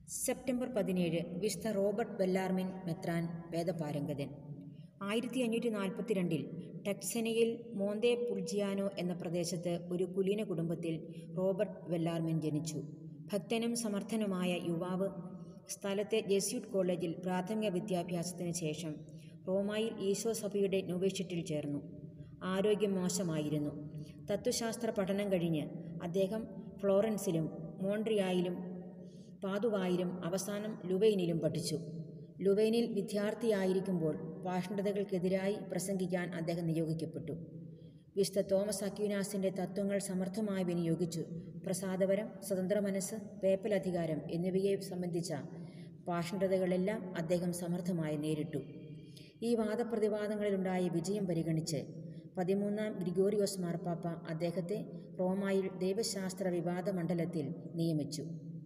September പതിനേഴ് വിശുദ്ധ Robert Bellarmine മെത്രാൻ വേദപാരംഗതൻ ആയിരത്തി അഞ്ഞൂറ്റി നാൽപ്പത്തിരണ്ടിൽ ടെക്സനയിൽ മോന്തേ പുൾജിയാനോ എന്ന പ്രദേശത്ത് ഒരു കുലീന കുടുംബത്തിൽ റോബർട്ട് വെല്ലാർമിൻ ജനിച്ചു ഭക്തനും സമർത്ഥനുമായ യുവാവ് സ്ഥലത്തെ ജെസ്യൂട്ട് കോളേജിൽ പ്രാഥമിക വിദ്യാഭ്യാസത്തിന് ശേഷം റോമായിൽ ഈശോ സഭയുടെ നൊവേഷ്യറ്റിൽ ചേർന്നു ആരോഗ്യം മോശമായിരുന്നു തത്വശാസ്ത്ര പഠനം കഴിഞ്ഞ് അദ്ദേഹം ഫ്ലോറൻസിലും മോൺട്രിയായിലും പാതുവായിലും അവസാനം ലുവൈനിലും പഠിച്ചു ലുവൈനിൽ വിദ്യാർത്ഥിയായിരിക്കുമ്പോൾ പാഷണ്ഡതകൾക്കെതിരായി പ്രസംഗിക്കാൻ അദ്ദേഹം നിയോഗിക്കപ്പെട്ടു വിശുദ്ധ തോമസ് അക്യൂനാസിൻ്റെ തത്വങ്ങൾ സമർത്ഥമായി വിനിയോഗിച്ചു പ്രസാദപരം സ്വതന്ത്ര മനസ്സ് പേപ്പലധികാരം എന്നിവയെ സംബന്ധിച്ച പാഷണ്ഡതകളെല്ലാം അദ്ദേഹം സമർത്ഥമായി നേരിട്ടു ഈ വാദപ്രതിവാദങ്ങളിലുണ്ടായ വിജയം പരിഗണിച്ച് പതിമൂന്നാം ഗ്രിഗോറിയോസ് മാർപ്പാപ്പ അദ്ദേഹത്തെ റോമായിൽ ദൈവശാസ്ത്ര വിവാദ മണ്ഡലത്തിൽ നിയമിച്ചു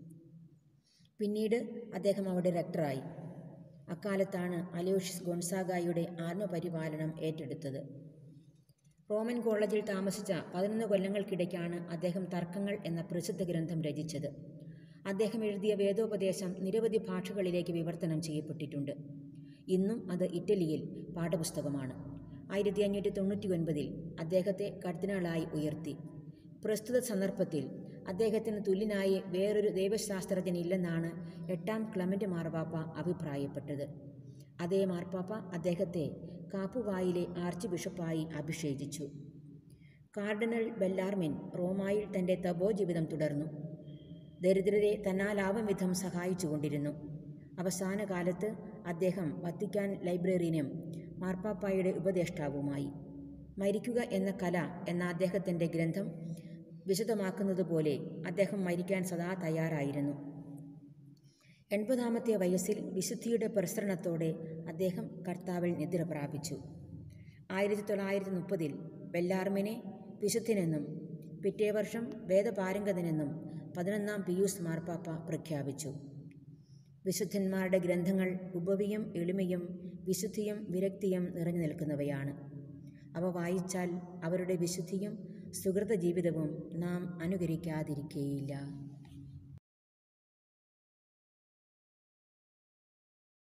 പിന്നീട് അദ്ദേഹം അവിടെ റെക്ടറായി അക്കാലത്താണ് അലോഷ്യസ് ഗൊൺസാഗായുടെ ആത്മപരിപാലനം ഏറ്റെടുത്തത് റോമൻ കോളേജിൽ താമസിച്ച പതിനൊന്ന് കൊല്ലങ്ങൾക്കിടയ്ക്കാണ് അദ്ദേഹം തർക്കങ്ങൾ എന്ന പ്രസിദ്ധ ഗ്രന്ഥം രചിച്ചത് അദ്ദേഹം എഴുതിയ വേദോപദേശം നിരവധി ഭാഷകളിലേക്ക് വിവർത്തനം ചെയ്യപ്പെട്ടിട്ടുണ്ട് ഇന്നും അത് ഇറ്റലിയിൽ പാഠപുസ്തകമാണ് ആയിരത്തി അഞ്ഞൂറ്റി തൊണ്ണൂറ്റി ഒൻപതിൽ അദ്ദേഹത്തെ കർദിനാളായി ഉയർത്തി പ്രസ്തുത സന്ദർഭത്തിൽ അദ്ദേഹത്തിന് തുല്യനായി വേറൊരു ദൈവശാസ്ത്രജ്ഞനില്ലെന്നാണ് എട്ടാം ക്ലമൻ്റ് മാർപ്പാപ്പ അഭിപ്രായപ്പെട്ടത് അതേ മാർപ്പാപ്പ അദ്ദേഹത്തെ കാപ്പുവായിലെ ആർച്ച് ബിഷപ്പായി അഭിഷേചിച്ചു കാർഡിനൽ ബെല്ലാർമിൻ റോമായിൽ തൻ്റെ തപോ ജീവിതം തുടർന്നു ദരിദ്രരെ തന്നാലാവും വിധം സഹായിച്ചുകൊണ്ടിരുന്നു അവസാന കാലത്ത് അദ്ദേഹം വത്തിക്കാൻ ലൈബ്രറിയനും മാർപ്പാപ്പായുടെ ഉപദേഷ്ടാവുമായി മരിക്കുക എന്ന കല എന്ന അദ്ദേഹത്തിൻ്റെ ഗ്രന്ഥം വിശദമാക്കുന്നതുപോലെ അദ്ദേഹം മരിക്കാൻ സദാ തയ്യാറായിരുന്നു എൺപതാമത്തെ വയസ്സിൽ വിശുദ്ധിയുടെ പ്രസരണത്തോടെ അദ്ദേഹം കർത്താവിൽ നിദ്ര പ്രാപിച്ചു ആയിരത്തി തൊള്ളായിരത്തി മുപ്പതിൽ ബെല്ലാർമിനെ വിശുദ്ധനെന്നും പിറ്റേ വർഷം വേദപാരംഗതനെന്നും പതിനൊന്നാം പിയൂസ് മാർപ്പാപ്പ പ്രഖ്യാപിച്ചു വിശുദ്ധന്മാരുടെ ഗ്രന്ഥങ്ങൾ ഉപവിയും എളിമയും വിശുദ്ധിയും വിരക്തിയും നിറഞ്ഞു നിൽക്കുന്നവയാണ് അവ വായിച്ചാൽ അവരുടെ വിശുദ്ധിയും സുഹൃത ജീവിതവും നാം അനുകരിക്കാതിരിക്കേയില്ല